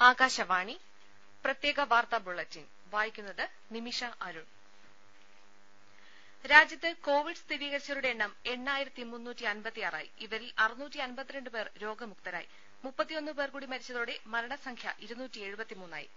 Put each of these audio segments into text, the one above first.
ആകാശവാണി പ്രത്യേക വാർത്താ ബുള്ളറ്റിൻ വായിക്കുന്നത് നിമിഷ അരുൺ രാജ്യത്ത് കോവിഡ് സ്ഥിരീകരിച്ചവരുടെ എണ്ണം എണ്ണായിരത്തി മുന്നൂറ്റി അൻപത്തിയാറായി ഇവരിൽ അറുന്നൂറ്റി അൻപത്തിരണ്ട് പേർ രോഗമുക്തരായി മുപ്പത്തിയൊന്ന് പേർ കൂടി മരിച്ചതോടെ മരണസംഖ്യ ഇരുന്നൂറ്റി എഴുപത്തിമൂന്നായി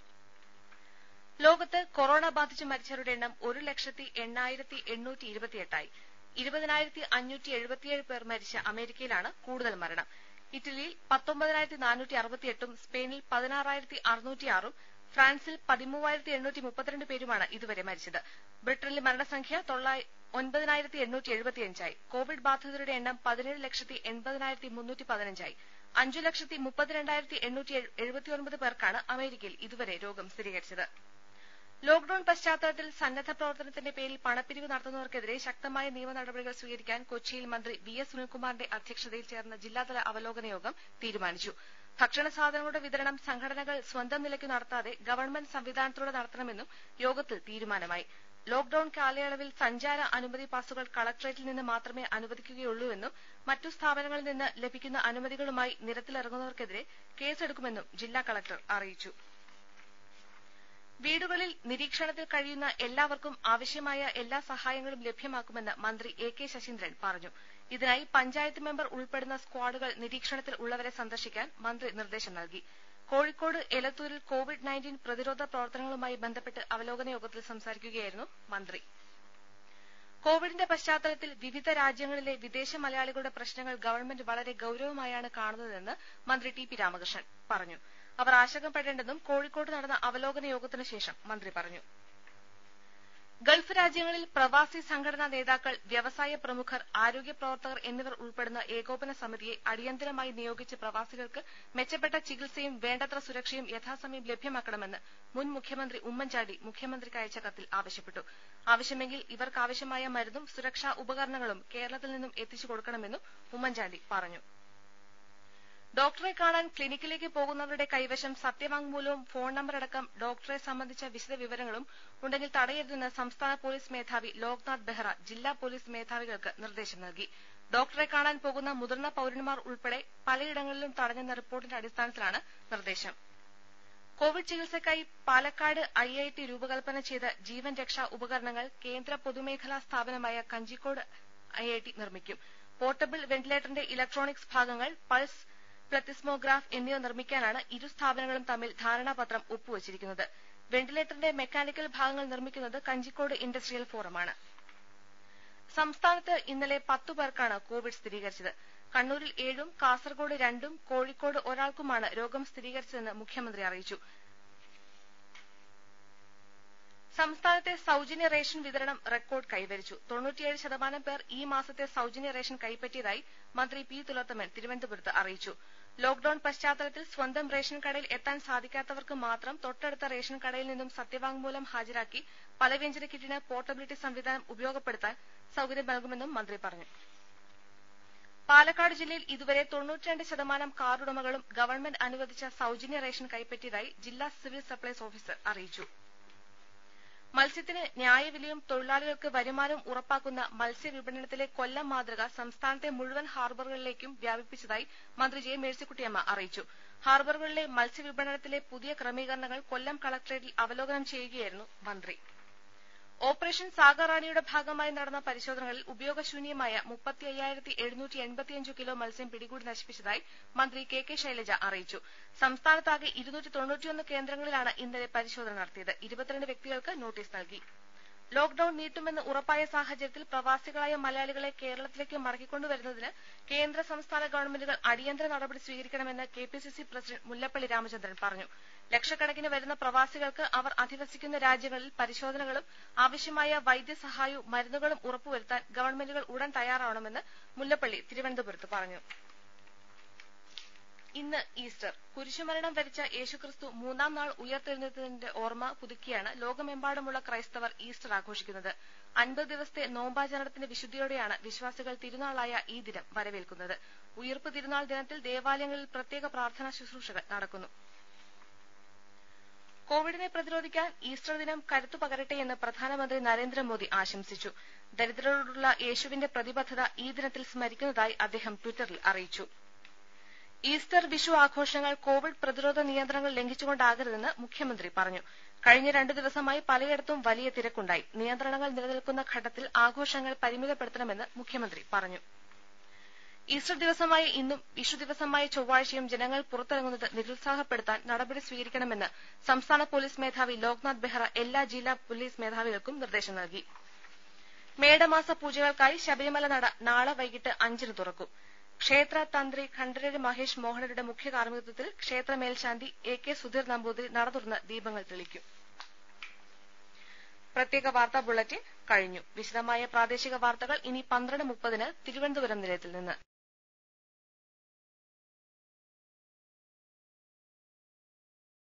ലോകത്ത് കൊറോണ ബാധിച്ച് മരിച്ചവരുടെ എണ്ണം ഒരു ലക്ഷത്തി എണ്ണായിരത്തി എണ്ണൂറ്റി ഇരുപത്തിയെട്ടായി ഇരുപതിനായിരത്തി അഞ്ഞൂറ്റി എഴുപത്തിയേഴ് പേർ മരിച്ച അമേരിക്കയിലാണ് കൂടുതൽ മരണം ഇറ്റലിയിൽ പത്തൊമ്പതിനായിരത്തി നാനൂറ്റി അറുപത്തിയെട്ടും സ്പെയിനിൽ പതിനാറായിരത്തി അറുന്നൂറ്റിയാറും ഫ്രാൻസിൽ പതിമൂവായിരത്തി എണ്ണൂറ്റി മുപ്പത്തിരണ്ട് പേരുമാണ് ഇതുവരെ മരിച്ചത് ബ്രിട്ടനിൽ മരണസംഖ്യ ഒൻപതിനായിരത്തി എണ്ണൂറ്റി എഴുപത്തിയഞ്ചായി കോവിഡ് ബാധിതരുടെ എണ്ണം പതിനേഴ് ലക്ഷത്തി എൺപതിനായിരത്തി മുന്നൂറ്റി പതിനഞ്ചായി അഞ്ചു ലക്ഷത്തി മുപ്പത്തിരണ്ടായിരത്തി എണ്ണൂറ്റി എഴുപത്തിയൊൻപത് പേർക്കാണ് അമേരിക്കയിൽ ഇതുവരെ രോഗം സ്ഥിരീകരിച്ചത് ലോക്ഡൌൺ പശ്ചാത്തലത്തിൽ സന്നദ്ധ പ്രവർത്തനത്തിന്റെ പേരിൽ പണപ്പിരിവ് നടത്തുന്നവർക്കെതിരെ ശക്തമായ നിയമ നടപടികൾ സ്വീകരിക്കാൻ കൊച്ചിയിൽ മന്ത്രി വി എസ് സുനിൽകുമാറിന്റെ അധ്യക്ഷതയിൽ ചേർന്ന ജില്ലാതല അവലോകന യോഗം തീരുമാനിച്ചു ഭക്ഷണ സാധനങ്ങളുടെ വിതരണം സംഘടനകൾ സ്വന്തം നിലയ്ക്ക് നടത്താതെ ഗവൺമെന്റ് സംവിധാനത്തിലൂടെ നടത്തണമെന്നും യോഗത്തിൽ തീരുമാനമായി ലോക്ഡൌൺ കാലയളവിൽ സഞ്ചാര അനുമതി പാസുകൾ കളക്ടറേറ്റിൽ നിന്ന് മാത്രമേ അനുവദിക്കുകയുള്ളൂവെന്നും മറ്റു സ്ഥാപനങ്ങളിൽ നിന്ന് ലഭിക്കുന്ന അനുമതികളുമായി നിരത്തിലിറങ്ങുന്നവർക്കെതിരെ കേസെടുക്കുമെന്നും ജില്ലാ കളക്ടർ അറിയിച്ചു വീടുകളിൽ നിരീക്ഷണത്തിൽ കഴിയുന്ന എല്ലാവർക്കും ആവശ്യമായ എല്ലാ സഹായങ്ങളും ലഭ്യമാക്കുമെന്ന് മന്ത്രി എ കെ ശശീന്ദ്രൻ പറഞ്ഞു ഇതിനായി പഞ്ചായത്ത് മെമ്പർ ഉൾപ്പെടുന്ന സ്ക്വാഡുകൾ നിരീക്ഷണത്തിൽ ഉള്ളവരെ സന്ദർശിക്കാൻ മന്ത്രി നിർദ്ദേശം നൽകി കോഴിക്കോട് എലത്തൂരിൽ കോവിഡ് നയൻടീൻ പ്രതിരോധ പ്രവർത്തനങ്ങളുമായി ബന്ധപ്പെട്ട് അവലോകന യോഗത്തിൽ സംസാരിക്കുകയായിരുന്നു മന്ത്രി കോവിഡിന്റെ പശ്ചാത്തലത്തിൽ വിവിധ രാജ്യങ്ങളിലെ വിദേശ മലയാളികളുടെ പ്രശ്നങ്ങൾ ഗവൺമെന്റ് വളരെ ഗൌരവമായാണ് കാണുന്നതെന്ന് മന്ത്രി ടി പി രാമകൃഷ്ണൻ പറഞ്ഞു അവർ ആശങ്കപ്പെടേണ്ടെന്നും കോഴിക്കോട് നടന്ന അവലോകന യോഗത്തിനു ശേഷം മന്ത്രി പറഞ്ഞു ഗൾഫ് രാജ്യങ്ങളിൽ പ്രവാസി സംഘടനാ നേതാക്കൾ വ്യവസായ പ്രമുഖർ ആരോഗ്യ പ്രവർത്തകർ എന്നിവർ ഉൾപ്പെടുന്ന ഏകോപന സമിതിയെ അടിയന്തരമായി നിയോഗിച്ച് പ്രവാസികൾക്ക് മെച്ചപ്പെട്ട ചികിത്സയും വേണ്ടത്ര സുരക്ഷയും യഥാസമയം ലഭ്യമാക്കണമെന്ന് മുൻ മുഖ്യമന്ത്രി ഉമ്മൻചാണ്ടി മുഖ്യമന്ത്രിക്ക് അയച്ച കത്തിൽ ആവശ്യപ്പെട്ടു ആവശ്യമെങ്കിൽ ഇവർക്കാവശ്യമായ മരുന്നും സുരക്ഷാ ഉപകരണങ്ങളും കേരളത്തിൽ നിന്നും എത്തിച്ചു കൊടുക്കണമെന്നും ഉമ്മൻചാണ്ടി പറഞ്ഞു ഡോക്ടറെ കാണാൻ ക്ലിനിക്കിലേക്ക് പോകുന്നവരുടെ കൈവശം സത്യവാങ്മൂലവും ഫോൺ നമ്പറടക്കം ഡോക്ടറെ സംബന്ധിച്ച വിശദവിവരങ്ങളും ഉണ്ടെങ്കിൽ തടയരുതെന്ന് സംസ്ഥാന പോലീസ് മേധാവി ലോക്നാഥ് ബെഹ്റ ജില്ലാ പോലീസ് മേധാവികൾക്ക് നിർദ്ദേശം നൽകി ഡോക്ടറെ കാണാൻ പോകുന്ന മുതിർന്ന പൌരന്മാർ ഉൾപ്പെടെ പലയിടങ്ങളിലും തടഞ്ഞെന്ന റിപ്പോർട്ടിന്റെ അടിസ്ഥാനത്തിലാണ് നിർദ്ദേശം കോവിഡ് ചികിത്സയ്ക്കായി പാലക്കാട് ഐ ഐ ടി രൂപകൽപ്പന ചെയ്ത ജീവൻ രക്ഷാ ഉപകരണങ്ങൾ കേന്ദ്ര പൊതുമേഖലാ സ്ഥാപനമായ കഞ്ചിക്കോട് ഐ ഐ ടി നിർമ്മിക്കും പോർട്ടബിൾ വെന്റിലേറ്ററിന്റെ ഇലക്ട്രോണിക്സ് ഭാഗങ്ങൾ പൾസ് പ്ലത്തിസ്മോഗ്രാഫ് എന്നിവ നിർമ്മിക്കാനാണ് ഇരു സ്ഥാപനങ്ങളും തമ്മിൽ ധാരണാപത്രം ഒപ്പുവച്ചിരിക്കുന്നത് വെന്റിലേറ്ററിന്റെ മെക്കാനിക്കൽ ഭാഗങ്ങൾ നിർമ്മിക്കുന്നത് കഞ്ചിക്കോട് ഇൻഡസ്ട്രിയൽ ഫോറമാണ് സംസ്ഥാനത്ത് ഇന്നലെ പത്തു പേർക്കാണ് കോവിഡ് സ്ഥിരീകരിച്ചത് കണ്ണൂരിൽ ഏഴും കാസർകോട് രണ്ടും കോഴിക്കോട് ഒരാൾക്കുമാണ് രോഗം സ്ഥിരീകരിച്ചതെന്ന് മുഖ്യമന്ത്രി അറിയിച്ചു സംസ്ഥാനത്തെ സൌജന്യ റേഷൻ വിതരണം റെക്കോർഡ് കൈവരിച്ചു തൊണ്ണൂറ്റിയേഴ് ശതമാനം പേർ ഈ മാസത്തെ സൌജന്യ റേഷൻ കൈപ്പറ്റിയതായി മന്ത്രി പി തുലോത്തമൻ തിരുവനന്തപുരത്ത് അറിയിച്ചു ലോക്ഡൌൺ പശ്ചാത്തലത്തിൽ സ്വന്തം റേഷൻ കടയിൽ എത്താൻ സാധിക്കാത്തവർക്ക് മാത്രം തൊട്ടടുത്ത റേഷൻ കടയിൽ നിന്നും സത്യവാങ്മൂലം ഹാജരാക്കി പലവ്യഞ്ജന കിറ്റിന് പോർട്ടബിലിറ്റി സംവിധാനം ഉപയോഗപ്പെടുത്താൻ സൌകര്യം നൽകുമെന്നും മന്ത്രി പറഞ്ഞു പാലക്കാട് ജില്ലയിൽ ഇതുവരെ തൊണ്ണൂറ്റിരണ്ട് ശതമാനം കാർഡുടമകളും ഗവൺമെന്റ് അനുവദിച്ച സൌജന്യ റേഷൻ കൈപ്പറ്റിയതായി ജില്ലാ സിവിൽ സപ്ലൈസ് ഓഫീസർ അറിയിച്ചു മത്സ്യത്തിന് ന്യായവിലയും തൊഴിലാളികൾക്ക് വരുമാനവും ഉറപ്പാക്കുന്ന മത്സ്യവിപണനത്തിലെ കൊല്ലം മാതൃക സംസ്ഥാനത്തെ മുഴുവൻ ഹാർബറുകളിലേക്കും വ്യാപിപ്പിച്ചതായി മന്ത്രി ജെ മേഴ്സിക്കുട്ടിയമ്മ അറിയിച്ചു ഹാർബറുകളിലെ മത്സ്യവിപണനത്തിലെ പുതിയ ക്രമീകരണങ്ങൾ കൊല്ലം കളക്ടറേറ്റിൽ അവലോകനം ചെയ്യുകയായിരുന്നു മന്ത്രി ഓപ്പറേഷൻ സാഗറാണിയുടെ ഭാഗമായി നടന്ന പരിശോധനകളിൽ ഉപയോഗശൂന്യമായ മുപ്പത്തി അയ്യായിരത്തി എഴുന്നൂറ്റി എൺപത്തിയഞ്ച് കിലോ മത്സ്യം പിടികൂടി നശിപ്പിച്ചതായി മന്ത്രി കെ കെ ശൈലജ അറിയിച്ചു സംസ്ഥാനത്താകെ ഇരുന്നൂറ്റി തൊണ്ണൂറ്റിയൊന്ന് കേന്ദ്രങ്ങളിലാണ് ഇന്നലെ പരിശോധന നടത്തിയത് ഇരുപത്തിരണ്ട് വ്യക്തികൾക്ക് നോട്ടീസ് നൽകി ലോക്ഡൌൺ നീട്ടുമെന്ന് ഉറപ്പായ സാഹചര്യത്തിൽ പ്രവാസികളായ മലയാളികളെ കേരളത്തിലേക്ക് മടക്കിക്കൊണ്ടുവരുന്നതിന് കേന്ദ്ര സംസ്ഥാന ഗവൺമെന്റുകൾ അടിയന്തര നടപടി സ്വീകരിക്കണമെന്ന് K P C C president Mullappally Ramachandran പറഞ്ഞു ലക്ഷക്കണക്കിന് വരുന്ന പ്രവാസികൾക്ക് അവർ അധിവസിക്കുന്ന രാജ്യങ്ങളിൽ പരിശോധനകളും ആവശ്യമായ വൈദ്യസഹായവും മരുന്നുകളും ഉറപ്പുവരുത്താൻ ഗവൺമെന്റുകൾ ഉടൻ തയ്യാറാവണമെന്ന് മുല്ലപ്പള്ളി തിരുവനന്തപുരത്ത് പറഞ്ഞു ഇന്ന് ഈസ്റ്റർ കുരിശുമരണം വരിച്ച യേശുക്രിസ്തു മൂന്നാം നാൾ ഉയർത്തെഴുന്നേറ്റതിന്റെ ഓർമ്മ പുതുക്കിയാണ് ലോകമെമ്പാടുമുള്ള ക്രൈസ്തവർ ഈസ്റ്റർ ആഘോഷിക്കുന്നത് അൻപത് ദിവസത്തെ നോമ്പാചരണത്തിന്റെ വിശുദ്ധിയോടെയാണ് വിശ്വാസികൾ തിരുനാളായ ഈ ദിനം വരവേൽക്കുന്നത് ഉയിർപ്പ് തിരുനാൾ ദിനത്തിൽ ദേവാലയങ്ങളിൽ പ്രത്യേക പ്രാർത്ഥനാ ശുശ്രൂഷകൾ നടക്കുന്നു കോവിഡിനെ പ്രതിരോധിക്കാൻ ഈസ്റ്റർ ദിനം കരുത്തു പകരട്ടെയെന്ന് പ്രധാനമന്ത്രി നരേന്ദ്രമോദി ആശംസിച്ചു ദരിദ്രരോടുള്ള യേശുവിന്റെ പ്രതിബദ്ധത ഈ ദിനത്തിൽ സ്മരിക്കുന്നതായി അദ്ദേഹം ട്വിറ്ററിൽ അറിയിച്ചു ഈസ്റ്റർ വിഷു ആഘോഷങ്ങൾ കോവിഡ് പ്രതിരോധ നിയന്ത്രണങ്ങൾ ലംഘിച്ചുകൊണ്ടാകരുതെന്ന് മുഖ്യമന്ത്രി പറഞ്ഞു കഴിഞ്ഞ രണ്ടു ദിവസമായി പലയിടത്തും വലിയ തിരക്കുണ്ടായി നിയന്ത്രണങ്ങൾ നിലനിൽക്കുന്ന ഘട്ടത്തിൽ ആഘോഷങ്ങൾ പരിമിതപ്പെടുത്തണമെന്ന് മുഖ്യമന്ത്രി പറഞ്ഞു ഈസ്റ്റർ ദിവസമായ ഇന്നും വിഷു ദിവസമായ ചൊവ്വാഴ്ചയും ജനങ്ങൾ പുറത്തിറങ്ങുന്നത് നിരുത്സാഹപ്പെടുത്താൻ നടപടി സ്വീകരിക്കണമെന്ന് സംസ്ഥാന പോലീസ് മേധാവി ലോക്നാഥ് ബെഹ്റ എല്ലാ ജില്ലാ പോലീസ് മേധാവികൾക്കും നിർദ്ദേശം നൽകി മേടമാസ പൂജകൾക്കായി ശബരിമല നട നാളെ വൈകിട്ട് അഞ്ചിന് തുറക്കും ക്ഷേത്ര തന്ത്രി ഖണ്ഡരര് മഹേഷ് മോഹനരുടെ മുഖ്യ കാർമ്മികത്വത്തിൽ ക്ഷേത്ര മേൽശാന്തി എ കെ സുധീർ നമ്പൂതിരി നട തുറന്ന് ദീപങ്ങൾ തെളിക്കും പ്രത്യേക വാർത്താ ബുള്ളറ്റിൻ കഴിഞ്ഞു വിശദമായ പ്രാദേശിക വാർത്തകൾ ഇനി പന്ത്രണ്ട് മുപ്പതിന് തിരുവനന്തപുരം നിലയത്തിൽ നിന്ന്